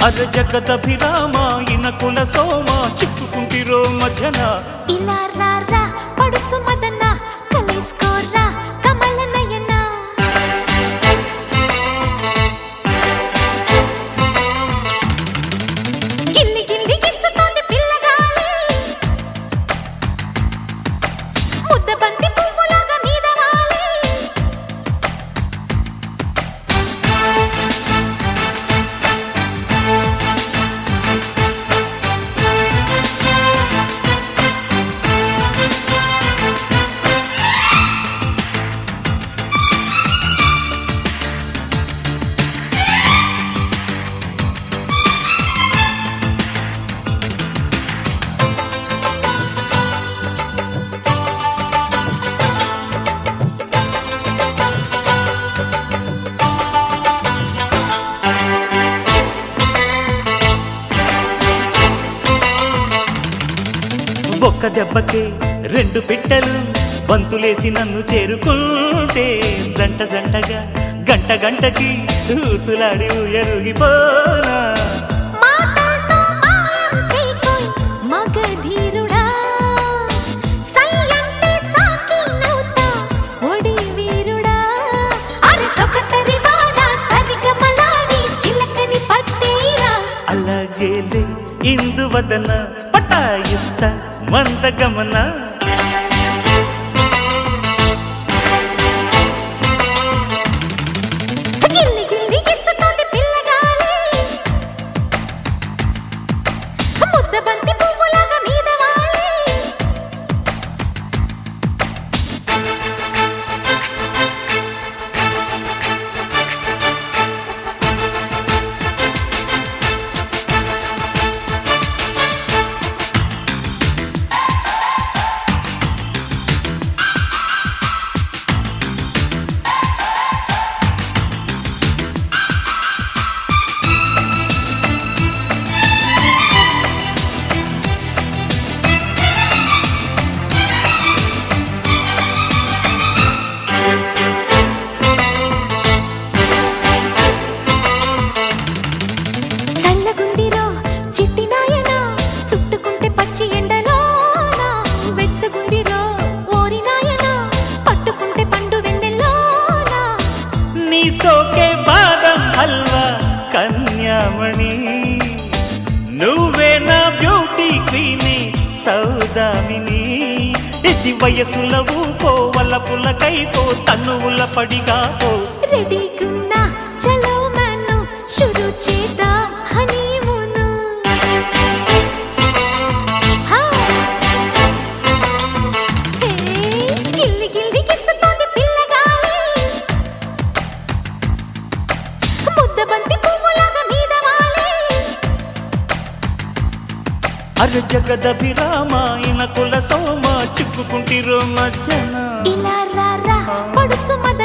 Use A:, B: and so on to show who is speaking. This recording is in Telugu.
A: అర జగదభిరామ ఇనకుల సోమ చిక్కుకుంటిరో మధ్యన
B: ఇలా రారా పడుచు మదన కలిసుకోరా కమల నయన గిల్లి గిల్లి గిచ్చుతోంది పిల్లగాలి ముద్ద బంతి పువ్వులాగా మీద వాలి
A: ఒక్క దెబ్బకే రెండు పిట్టలు బంతులేసి నన్ను చేరుకుంటే జంట జంటగా గంట గంటకి ఊసులాడి ఎరుగిపోనా
B: మాటలతో మాయం చేయకోయ్ మగధీరుడా సయ్యంటే సాకి నవ్వుతా ఒడి వీరుడా అరే సొగసరి వాడా సరిగమలాడి చిలకని పట్టేరా
A: అలాగేలే ఇందువదన పటాయిస్త మందగమన
B: గిల్లి గిల్లి గిచ్చుతోంది పిల్లగాలి ముద్ద బంతి పువ్వులాగా మీద వాలి చల్లగుండిరో చిట్టి నాయనా చుట్టుకుంటే పచ్చి ఎండలోనా వెచ్చగుండిరో ఓరి నాయనా పట్టుకుంటే పండు వెన్నెల్లోనా
A: నీ సోకే బాదం హల్వా కన్యామణి నువ్వే నా బ్యూటీ క్వీని సౌదామిని ఇది వయసుల ఊపో వల్ల పుల్లకైపో తన్నువుల పడిగా పో
B: రెడీగున్నా చలో మను షురు చేద్దాం హనీమూను హా హే గిల్లి గిల్లి గిచ్చుతోంది పిల్లగాలి ముద్ద బంతి పువ్వులాగా మీద వాలి
A: అర జగదభిరామ ఇనకుల సోమ చిక్కుకుంటిరో మధ్యన
B: ఇలా రారా పడుచు మద